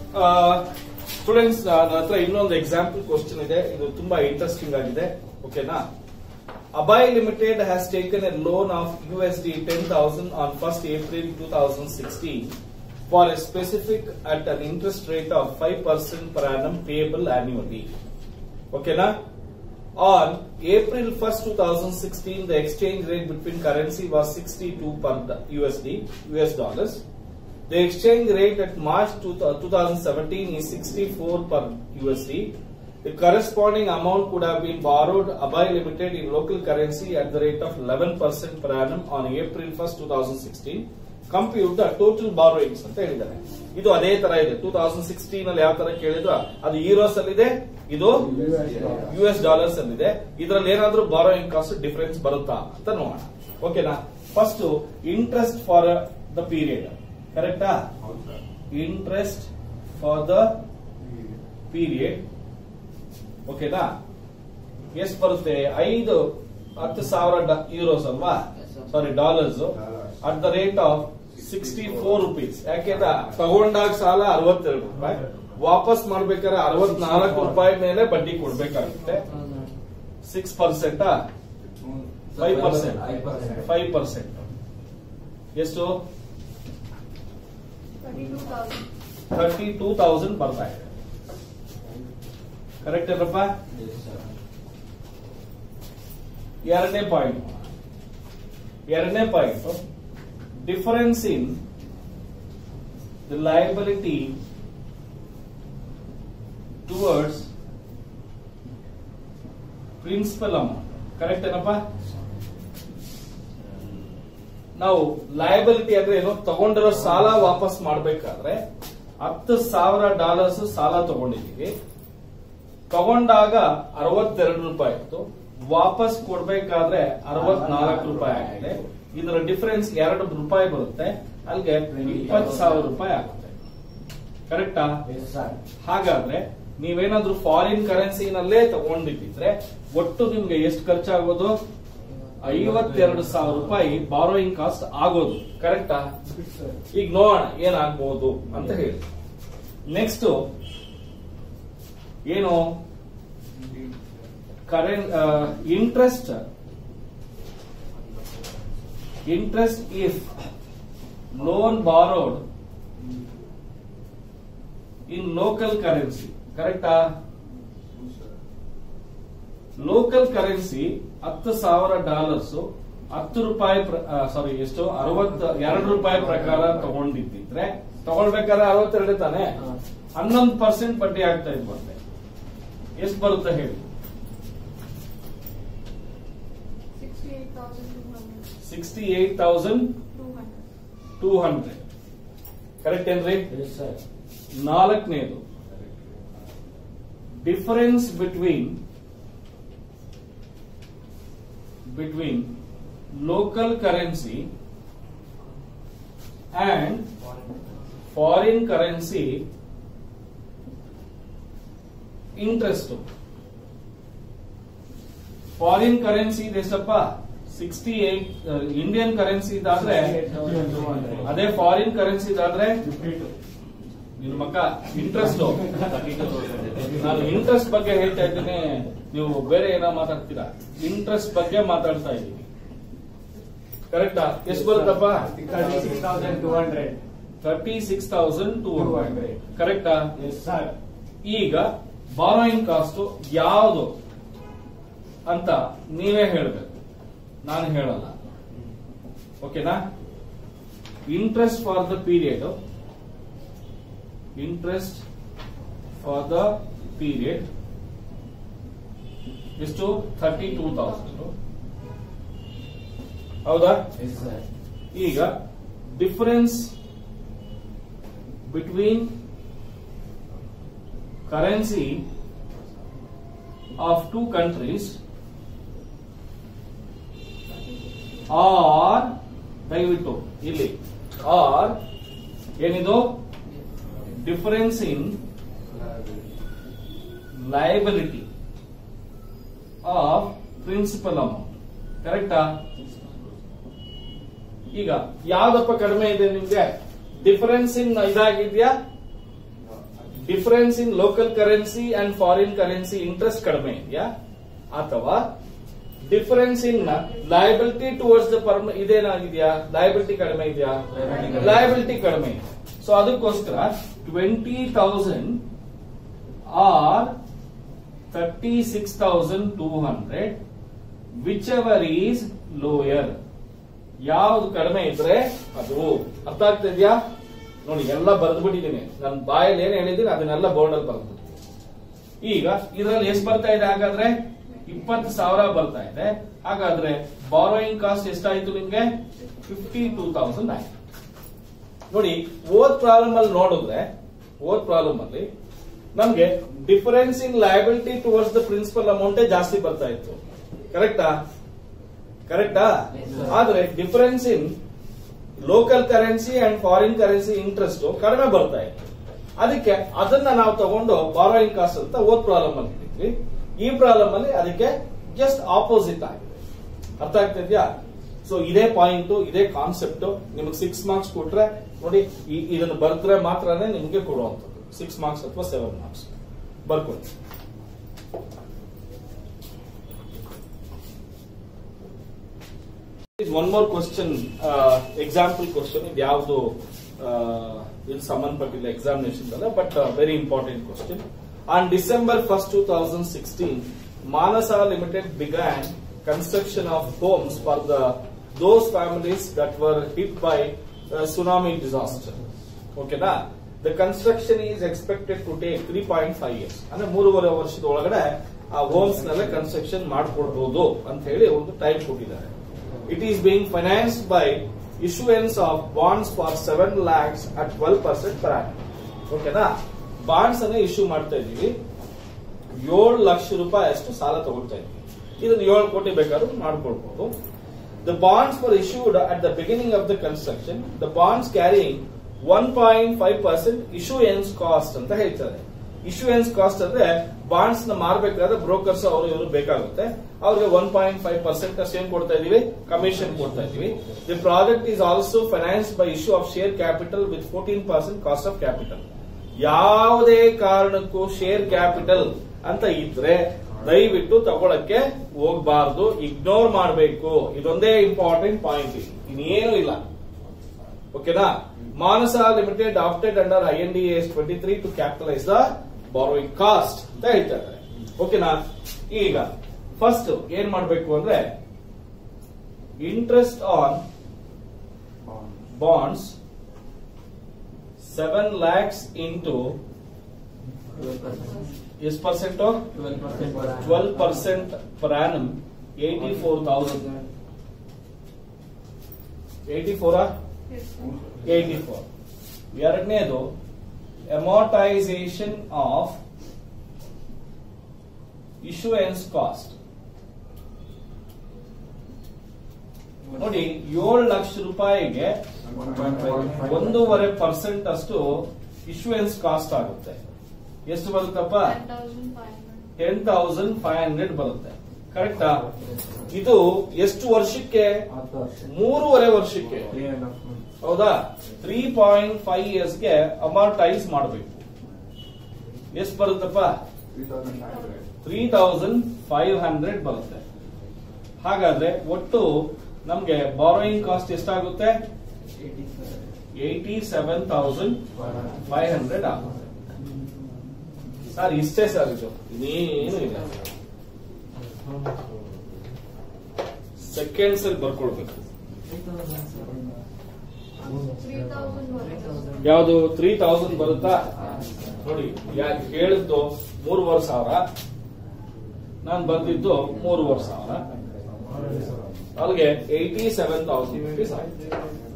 Students ನನ್ನ ಹತ್ರ ಇನ್ನೊಂದು ಎಕ್ಸಾಂಪಲ್ ಕ್ವಶನ್ ಇದೆ ಇದು ತುಂಬಾ ಇಂಟ್ರೆಸ್ಟಿಂಗ್ ಆಗಿದೆ ಓಕೆನಾ ಅಬಾಯ್ limited has taken a loan of U S D ten thousand on first April two thousand sixteen for a specific at an interest rate of five percent per annum payable annually ಓಕೆನಾ On April 1st, 2016, the exchange rate between currency was 62 per USD, US dollars. The exchange rate at March 2017 is 64 per USD. The corresponding amount could have been borrowed by limited in local currency at the rate of 11% per annum on April 1st, 2016. Compute the total borrowings ಅಂತ ಹೇಳಿದ್ದಾರೆ ಇದು ಅದೇ ತರ ಇದೆ two thousand sixteen ಅಲ್ಲಿ ಯಾವ ತರ ಕೇಳಿದ್ರು ಅದು ಯೂರೋಸ್ ಅಲ್ಲಿ ಇದೆ ಇದು ಯು ಎಸ್ ಡಾಲರ್ಸ್ ಅಲ್ಲಿ ಇದೆ ಇದರಲ್ಲಿ ಏನಾದ್ರೂ ಬಾರೋಯಿಂಗ್ ಕಾಸ್ಟ್ ಡಿಫರೆನ್ಸ್ ಬರುತ್ತಾ ಅಂತ ನೋಡೋಣ ಓಕೆನಾ first interest for the period ಕರೆಕ್ಟಾ ಇಂಟ್ರೆಸ್ಟ್ ಫಾರ್ ದ ಪೀರಿಯಡ್ ಓಕೆನಾ ಎಷ್ಟು ಬರುತ್ತೆ ಐದು ಹತ್ತು ಸಾವಿರ ಯೂರೋಸ್ ಅಲ್ವಾ sorry dollars at the rate of sixty four rupees ಯಾಕೆಂದ್ರೆ ತಗೊಂಡಾಗ ಸಾಲ ಅರವತ್ತೆರಡು ರೂಪಾಯಿ ವಾಪಸ್ ಮಾಡ್ಬೇಕಾದ್ರೆ ಅರವತ್ನಾಲ್ಕು ರೂಪಾಯಿ ಮೇಲೆ ಬಡ್ಡಿ ಕೊಡ್ಬೇಕಾಗುತ್ತೆ six percent five percent five percent ಎಷ್ಟು ಥರ್ಟಿ ಟೂ ತೌಸಂಡ್ ಬರ್ತಾ ಇದೆ ಕರೆಕ್ಟ್ ಏನಪ್ಪ ಎರಡನೇ ಪಾಯಿಂಟ್ ಎರಡನೇ point difference in the liability towards principal amount correct ಏನಪ್ಪ ನಾವು ಲಯಬಿಲಿಟಿ ಅಂದ್ರೆ ಏನು ತಗೊಂಡಿರೋ ಸಾಲ ವಾಪಸ್ ಮಾಡ್ಬೇಕಾದ್ರೆ ಹತ್ತು ಸಾವಿರ ಡಾಲರ್ಸ್ ಸಾಲ ತಗೊಂಡಿದೀವಿ ತಗೊಂಡಾಗ ಅರವತ್ತೆರಡು ರೂಪಾಯಿ ಇತ್ತು ವಾಪಸ್ ಕೊಡ್ಬೇಕಾದ್ರೆ ಅರವತ್ನಾಲ್ಕು ರೂಪಾಯಿ ಆಗಿದೆ ಇದರ ಡಿಫರೆನ್ಸ್ ಎರಡು ರೂಪಾಯಿ ಬರುತ್ತೆ ಅಲ್ಲಿಗೆ ಇಪ್ಪತ್ತು ಸಾವಿರ ರೂಪಾಯಿ ಆಗುತ್ತೆ ಕರೆಕ್ಟಾ ಹಾಗಾದ್ರೆ ನೀವೇನಾದ್ರೂ ಫಾರಿನ್ ಕರೆನ್ಸಿನಲ್ಲೇ ತಗೊಂಡಿದ್ರೆ ಒಟ್ಟು ನಿಮ್ಗೆ ಎಷ್ಟು ಖರ್ಚಾಗೋದು ಐವತ್ತೆರಡು ಸಾವಿರ ರೂಪಾಯಿ ಬಾರೋಯಿಂಗ್ ಕಾಸ್ಟ್ ಆಗೋದು ಕರೆಕ್ಟಾ ಈಗ ನೋಡೋಣ ಏನಾಗ್ಬೋದು ಅಂತ ಹೇಳಿ ನೆಕ್ಸ್ಟ್ ಏನು current interest interest if loan borrowed in local currency ಕರೆಕ್ಟಾ ಲೋಕಲ್ ಕರೆನ್ಸಿ ಹತ್ತು ಸಾವಿರ ಡಾಲರ್ಸ್ ಹತ್ತು ರೂಪಾಯಿ ಸಾರಿ ಎಷ್ಟು ಅರವತ್ ಎರಡು ರೂಪಾಯಿ ಪ್ರಕಾರ ತಗೊಂಡಿದ್ದಿದ್ರೆ ತಗೊಳ್ಬೇಕಾದ್ರೆ ಅರವತ್ತೆರಡು ತಾನೆ ಹನ್ನೊಂದು ಪರ್ಸೆಂಟ್ ಬಡ್ಡಿ ಆಗ್ತಾ ಇದ್ ಬಂದೆ ಎಷ್ಟು ಬರುತ್ತೆ ಹೇಳಿ sixty eight thousand two hundred correct ಏನ್ರಿ ನಾಲ್ಕನೇದು difference between between local currency and foreign currency interest foreign currency ಎಷ್ಟಪ್ಪ ಸಿಕ್ಸ್ಟಿ ಏಟ್ ಇಂಡಿಯನ್ ಕರೆನ್ಸಿ ಇದಾದ್ರೆ ಅದೇ ಫಾರಿನ್ ಕರೆನ್ಸಿ ಇದಾದ್ರೆ ನಿನ್ ಮಕ್ಕ ಇಂಟ್ರೆಸ್ಟ್ ನಾನು ಇಂಟ್ರೆಸ್ಟ್ ಬಗ್ಗೆ ಹೇಳ್ತಾ ಇದ್ದೀನಿ ನೀವು ಬೇರೆ ಏನೋ ಮಾತಾಡ್ತೀರಾ ಇಂಟ್ರೆಸ್ಟ್ ಬಗ್ಗೆ ಮಾತಾಡ್ತಾ ಇದ್ದೀನಿ ಕರೆಕ್ಟಾ ಎಷ್ಟು ಬರುತ್ತಪ್ಪ thirty six thousand two hundred ಕರೆಕ್ಟಾ ಈಗ ಬಾರೋಯಿಂಗ್ ಕಾಸ್ಟ್ ಯಾವುದು ಅಂತ ನೀವೇ ಹೇಳ್ಬೇಕು ನಾನು ಹೇಳಲ್ಲ ಓಕೆನಾ interest for the period interest for the period ಎಷ್ಟು ಥರ್ಟಿ ಟೂ ತೌಸಂಡ್ ಹೌದಾ ಈಗ difference between currency of two countries or ದಯವಿಟ್ಟು ಇಲ್ಲಿ ಆರ್ ಏನಿದು difference in liability of principal amount ಕರೆಕ್ಟಾ ಈಗ ಯಾವ್ದಪ್ಪ ಕಡಿಮೆ ಇದೆ ನಿಮ್ಗೆ ಡಿಫರೆನ್ಸ್ ಇನ್ ಇದಾಗಿದ್ಯಾ difference in local currency and foreign currency interest ಕಡಿಮೆ ಇದೆಯಾ ಅಥವಾ difference in liability towards the ಪರ್ಮ ಇದೇನಾಗಿದೆಯಾ ಲಯಬಿಲಿಟಿ ಕಡಿಮೆ ಇದೆಯಾ ಲಯಬಿಲಿಟಿ ಕಡಿಮೆ ಇದೆ ಸೊ ಅದಕ್ಕೋಸ್ಕರ twenty thousand or thirty six thousand two hundred whichever is lower ಯಾವ್ದು ಕಡಿಮೆ ಇದ್ರೆ ಅದು ಅರ್ಥ ಆಗ್ತಾ ಇದೆಯಾ ನೋಡಿ ಎಲ್ಲ ಬರೆದ್ಬಿಟ್ಟಿದ್ದೀನಿ ನನ್ನ ಬಾಯಲ್ಲಿ ಏನ್ ಹೇಳಿದ್ದೀನಿ ಅದನ್ನೆಲ್ಲ ಬೋರ್ಡ್ ಅಲ್ಲಿ ಬರೆದ್ಬಿಟ್ಟಿದ್ದೀನಿ ಈಗ ಇದರಲ್ಲಿ ಎಷ್ಟು ಬರ್ತಾ ಇದೆ ಹಾಗಾದ್ರೆ ಇಪ್ಪತ್ತು ಸಾವಿರ ಬರ್ತಾ ಇದೆ ಹಾಗಾದ್ರೆ ಬಾರೋಯಿಂಗ್ ಕಾಸ್ಟ್ ಎಷ್ಟಾಯ್ತು ನಿಮ್ಗೆ ಫಿಫ್ಟಿ ಟೂ ತೌಸಂಡ್ ಆಯ್ತು ನೋಡಿ ಓದ್ ಪ್ರಾಬ್ಲಮ್ ಅಲ್ಲಿ ನೋಡಿದ್ರೆ ಓದ್ ಪ್ರಾಬ್ಲಮ್ ಅಲ್ಲಿ ನಮ್ಗೆ difference in liability towards the principal ಅಮೌಂಟೇ ಜಾಸ್ತಿ ಬರ್ತಾ ಇತ್ತು ಕರೆಕ್ಟಾ ಕರೆಕ್ಟಾ ಆದ್ರೆ difference in local currency and foreign currency interest ಕಡಿಮೆ ಬರ್ತಾ ಇತ್ತು ಅದಕ್ಕೆ ಅದನ್ನ ನಾವು ತಗೊಂಡು ಬಾರೋಯಿಂಗ್ ಕಾಸ್ಟ್ ಅಂತ ಓದ್ ಪ್ರಾಬ್ಲಮ್ ಅಲ್ಲಿ ಹೇಳಿದ್ವಿ ಈ ಪ್ರಾಬ್ಲಮ್ ಅಲ್ಲಿ ಅದಕ್ಕೆ ಜಸ್ಟ್ ಆಪೋಸಿಟ್ ಆಗಿದೆ ಅರ್ಥ ಆಗ್ತಿದ್ಯಾ ಸೊ ಇದೇ ಪಾಯಿಂಟ್ ಇದೇ ಕಾನ್ಸೆಪ್ಟ್ ನಿಮಗೆ ಸಿಕ್ಸ್ ಮಾರ್ಕ್ಸ್ ಕೊಟ್ರೆ ನೋಡಿ ಈ- ಇದನ್ನು ಬರೆದ್ರೆ ಮಾತ್ರನೇ ನಿಮಗೆ ಕೊಡುವಂಥದ್ದು ಸಿಕ್ಸ್ ಮಾರ್ಕ್ಸ್ ಅಥವಾ ಸೆವೆನ್ ಮಾರ್ಕ್ಸ್ ಬರ್ಕೊಳ್ಳಿ one more question example question ಇದು ಯಾವುದು ಇದು ಸಂಬಂಧಪಟ್ಟಿಲ್ಲ ಎಕ್ಸಾಮಿನೇಷನ್ ಅಲ್ಲ but very important question on December first two thousand sixteen Manasa limited began construction of homes for the those families that were hit by tsunami disaster ಓಕೆನಾ the construction is expected to take three point five years ಅಂದ್ರೆ ಮೂರುವರೆ ವರ್ಷದ ಒಳಗಡೆ ಆ homes ನೆಲ್ಲ construction ಮಾಡ್ಕೊಡ್ಬೋದು ಅಂತ ಹೇಳಿ ಒಂದು ಟೈಮ್ ಕೊಟ್ಟಿದ್ದಾರೆ It is being financed by issuance of bonds for 7 lakhs at 12% per annum. ಓಕೆನಾ ಬಾಂಡ್ಸ್ ಅನ್ನ ಇಶ್ಯೂ ಮಾಡ್ತಾ ಇದೀವಿ ಏಳು ಲಕ್ಷ ರೂಪಾಯಿ ಅಷ್ಟು ಸಾಲ ತಗೊಳ್ತಾ ಇದೀವಿ ಇದನ್ನ ಏಳು ಕೋಟಿ ಬೇಕಾದ್ರೂ ಮಾಡ್ಕೊಳ್ಬಹುದು the bonds for issued at the beginning of the construction the bonds carrying one point five percent issuance cost ಅಂತ ಹೇಳ್ತಾರೆ ಇಶ್ಯೂಯೆನ್ಸ್ ಕಾಸ್ಟ್ ಅಂದ್ರೆ ಬಾಂಡ್ಸ್ ನ ಮಾರಬೇಕಾದ್ರೆ ಬ್ರೋಕರ್ಸ್ ಅವರು ಇವರು ಬೇಕಾಗುತ್ತೆ ಅವ್ರಿಗೆ ಒನ್ ಪಾಯಿಂಟ್ ಫೈವ್ ಪರ್ಸೆಂಟ್ ಅಷ್ಟು ಏನ್ ಕೊಡ್ತಾ ಇದೀವಿ ಕಮಿಷನ್ ಕೊಡ್ತಾ ಇದೀವಿ the project is also finance by issue of share capital with fourteen percent cost of capital ಯಾವುದೇ ಕಾರಣಕ್ಕೂ ಶೇರ್ ಕ್ಯಾಪಿಟಲ್ ಅಂತ ಇದ್ರೆ ದಯವಿಟ್ಟು ತಗೊಳಕ್ಕೆ ಹೋಗಬಾರ್ದು ಇಗ್ನೋರ್ ಮಾಡಬೇಕು ಇದೊಂದೇ ಇಂಪಾರ್ಟೆಂಟ್ ಪಾಯಿಂಟ್ ಇನ್ನೇನು ಇಲ್ಲ ಓಕೆನಾ Manasa limited opted under I N D S twenty three to capitalise the borrowing cost ಅಂತ ಹೇಳ್ತಾ ಇದ್ದಾರೆ ಓಕೆನಾ ಈಗ ಫಸ್ಟ್ ಏನ್ ಮಾಡಬೇಕು ಅಂದ್ರೆ interest on bonds seven lakhs into ಎಷ್ಟು percent twelve percent per annum eighty four thousand eighty ಫೋರಾ ಏಯ್ಟಿ ಫೋರ್ ಎರಡನೇದು ಅಮೋಟೈಸೇಷನ್ ಆಫ್ ಇಶ್ಯೂಯೆನ್ಸ್ ಕಾಸ್ಟ್ ನೋಡಿ ಏಳು ಲಕ್ಷ ರೂಪಾಯಿಗೆ ಒಂದೂವರೆ ಪರ್ಸೆಂಟ್ ಅಷ್ಟು ಇಶ್ಯೂಯೆನ್ಸ್ ಕಾಸ್ಟ್ ಆಗುತ್ತೆ ಎಷ್ಟು ಬರುತ್ತಪ್ಪ ಟೆನ್ ತೌಸಂಡ್ ಫೈವ್ ಹಂಡ್ರೆಡ್ ಬರುತ್ತೆ ಕರೆಕ್ಟಾ ಇದು ಎಷ್ಟು ವರ್ಷಕ್ಕೆ ಮೂರುವರೆ ವರ್ಷಕ್ಕೆ ಹೌದಾ ತ್ರೀ ಪಾಯಿಂಟ್ ಫೈವ್ ಇಯರ್ಸ್ಗೆ ಅಮಾರ್ಟೈಸ್ ಮಾಡಬೇಕು ಎಷ್ಟು ಬರುತ್ತಪ್ಪ ತ್ರೀ ತೌಸಂಡ್ ಫೈವ್ ಹಂಡ್ರೆಡ್ ಬರುತ್ತೆ ಹಾಗಾದ್ರೆ ಒಟ್ಟು ನಮ್ಗೆ ಬಾರೋಯಿಂಗ್ ಕಾಸ್ಟ್ ಎಷ್ಟಾಗುತ್ತೆ eighty seven thousand five hundred ಆಗುತ್ತೆ ಸರ್ ಇಷ್ಟೇ ಸರ್ ಇದು ಇನ್ನೇನು ಇಲ್ಲ ಸೆಕೆಂಡ್ಸ್ ಅಲ್ಲಿ ಬರ್ಕೊಳ್ಬೇಕು ಯಾವುದು ತ್ರೀ ತೌಸಂಡ್ ಬರುತ್ತಾ ನೋಡಿ ಯಾಕೆ ಹೇಳಿದ್ದು ಮೂರುವರೆ ಸಾವಿರ ನಾನು ಬಂದಿದ್ದು ಮೂರುವರೆ ಸಾವಿರ ಅಲ್ಲಿಗೆ ಏಯ್ಟಿ ಸೆವೆನ್ ತೌಸಂಡ್ ರುಪೀಸ್ ಆಯ್ತು